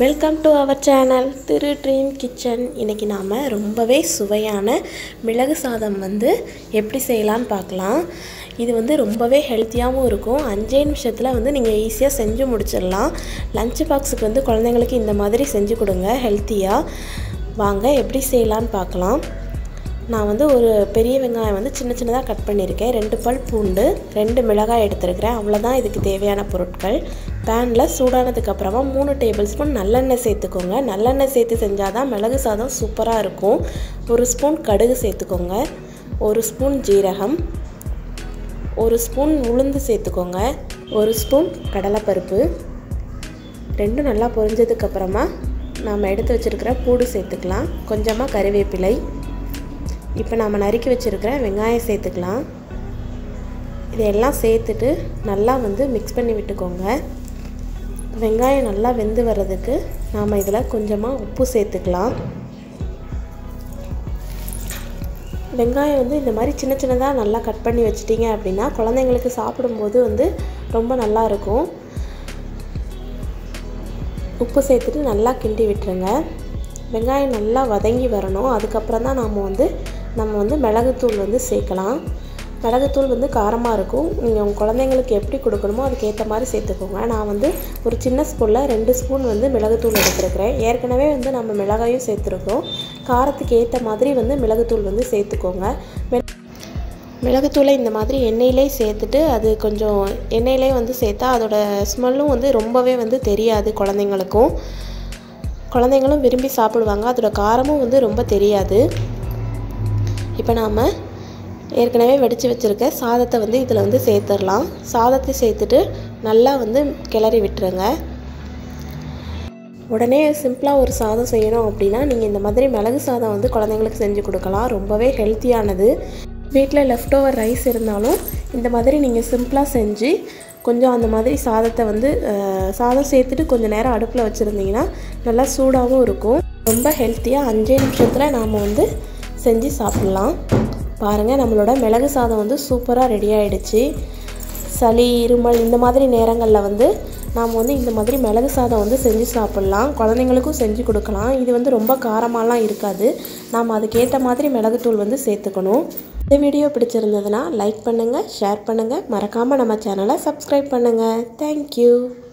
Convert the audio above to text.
welcome to our channel Thiru dream kitchen இன்றைக்கி நாம் ரொம்பவே சுவையான மிளகு சாதம் வந்து எப்படி செய்யலான்னு பார்க்கலாம் இது வந்து ரொம்பவே ஹெல்த்தியாகவும் இருக்கும் அஞ்சே நிமிஷத்தில் வந்து நீங்கள் ஈஸியாக செஞ்சு முடிச்சிடலாம் லஞ்ச் பாக்ஸுக்கு வந்து குழந்தைங்களுக்கு இந்த மாதிரி செஞ்சு கொடுங்க ஹெல்த்தியாக வாங்க எப்படி செய்யலான்னு பார்க்கலாம் நான் வந்து ஒரு பெரிய வெங்காயம் வந்து சின்ன சின்னதாக கட் பண்ணியிருக்கேன் ரெண்டு பல் பூண்டு ரெண்டு மிளகாய் எடுத்துருக்கிறேன் அவ்வளோதான் இதுக்கு தேவையான பொருட்கள் பேனில் சூடானதுக்கு அப்புறமா மூணு டேபிள் ஸ்பூன் நல்லெண்ணெய் சேர்த்துக்கோங்க நல்லெண்ணெய் சேர்த்து செஞ்சால் தான் மிளகு சாதம் சூப்பராக இருக்கும் ஒரு ஸ்பூன் கடுகு சேர்த்துக்கோங்க ஒரு ஸ்பூன் ஜீரகம் ஒரு ஸ்பூன் உளுந்து சேர்த்துக்கோங்க ஒரு ஸ்பூன் கடலைப்பருப்பு ரெண்டும் நல்லா பொரிஞ்சதுக்கப்புறமா நாம் எடுத்து வச்சுருக்கிற பூடு சேர்த்துக்கலாம் கொஞ்சமாக கறிவேப்பிலை இப்போ நாம் நறுக்கி வச்சுருக்கிற வெங்காயம் சேர்த்துக்கலாம் இதையெல்லாம் சேர்த்துட்டு நல்லா வந்து மிக்ஸ் பண்ணி விட்டுக்கோங்க வெங்காயம் நல்லா வெந்து வர்றதுக்கு நாம் இதில் கொஞ்சமாக உப்பு சேர்த்துக்கலாம் வெங்காயம் வந்து இந்த மாதிரி சின்ன சின்னதாக நல்லா கட் பண்ணி வச்சிட்டிங்க அப்படின்னா குழந்தைங்களுக்கு சாப்பிடும்போது வந்து ரொம்ப நல்லா இருக்கும் உப்பு சேர்த்துட்டு நல்லா கிண்டி விட்டுருங்க வெங்காயம் நல்லா வதங்கி வரணும் அதுக்கப்புறம் தான் நாம் வந்து நம்ம வந்து மிளகுத்தூள் வந்து சேர்க்கலாம் மிளகுத்தூள் வந்து காரமாக இருக்கும் நீங்கள் உங்கள் குழந்தைங்களுக்கு எப்படி கொடுக்கணுமோ அதுக்கேற்ற மாதிரி சேர்த்துக்கோங்க நான் வந்து ஒரு சின்ன ஸ்பூனில் ரெண்டு ஸ்பூன் வந்து மிளகுத்தூள் எடுத்துருக்கிறேன் ஏற்கனவே வந்து நம்ம மிளகாயும் சேர்த்துருக்கோம் காரத்துக்கு ஏற்ற மாதிரி வந்து மிளகுத்தூள் வந்து சேர்த்துக்கோங்க மிளகுத்தூளை இந்த மாதிரி எண்ணெயிலே சேர்த்துட்டு அது கொஞ்சம் எண்ணெயிலே வந்து சேர்த்தா அதோட ஸ்மெல்லும் வந்து ரொம்பவே வந்து தெரியாது குழந்தைங்களுக்கும் குழந்தைங்களும் விரும்பி சாப்பிடுவாங்க அதோட காரமும் வந்து ரொம்ப தெரியாது இப்போ நாம் ஏற்கனவே வடித்து வச்சுருக்க சாதத்தை வந்து இதில் வந்து சேர்த்துடலாம் சாதத்தை சேர்த்துட்டு நல்லா வந்து கிளறி விட்டுருங்க உடனே சிம்பிளாக ஒரு சாதம் செய்யணும் அப்படின்னா நீங்கள் இந்த மாதிரி மிளகு சாதம் வந்து குழந்தைங்களுக்கு செஞ்சு கொடுக்கலாம் ரொம்பவே ஹெல்த்தியானது வீட்டில் லெஃப்ட் ஓவர் ரைஸ் இருந்தாலும் இந்த மாதிரி நீங்கள் சிம்பிளாக செஞ்சு கொஞ்சம் அந்த மாதிரி சாதத்தை வந்து சாதம் சேர்த்துட்டு கொஞ்சம் நேரம் அடுப்பில் வச்சுருந்தீங்கன்னா நல்லா சூடாகவும் இருக்கும் ரொம்ப ஹெல்த்தியாக அஞ்சே நிமிஷத்தில் நாம் வந்து செஞ்சு சாப்பிட்லாம் பாருங்கள் நம்மளோட மிளகு சாதம் வந்து சூப்பராக ரெடி ஆகிடுச்சு சளி இருமல் இந்த மாதிரி நேரங்களில் வந்து நாம் வந்து இந்த மாதிரி மிளகு சாதம் வந்து செஞ்சு சாப்பிட்லாம் குழந்தைங்களுக்கும் செஞ்சு கொடுக்கலாம் இது வந்து ரொம்ப காரமாலாம் இருக்காது நாம் அதுக்கேற்ற மாதிரி மிளகுத்தூள் வந்து சேர்த்துக்கணும் இந்த வீடியோ பிடிச்சிருந்ததுன்னா லைக் பண்ணுங்கள் ஷேர் பண்ணுங்கள் மறக்காமல் நம்ம சேனலை சப்ஸ்கிரைப் பண்ணுங்கள் தேங்க்யூ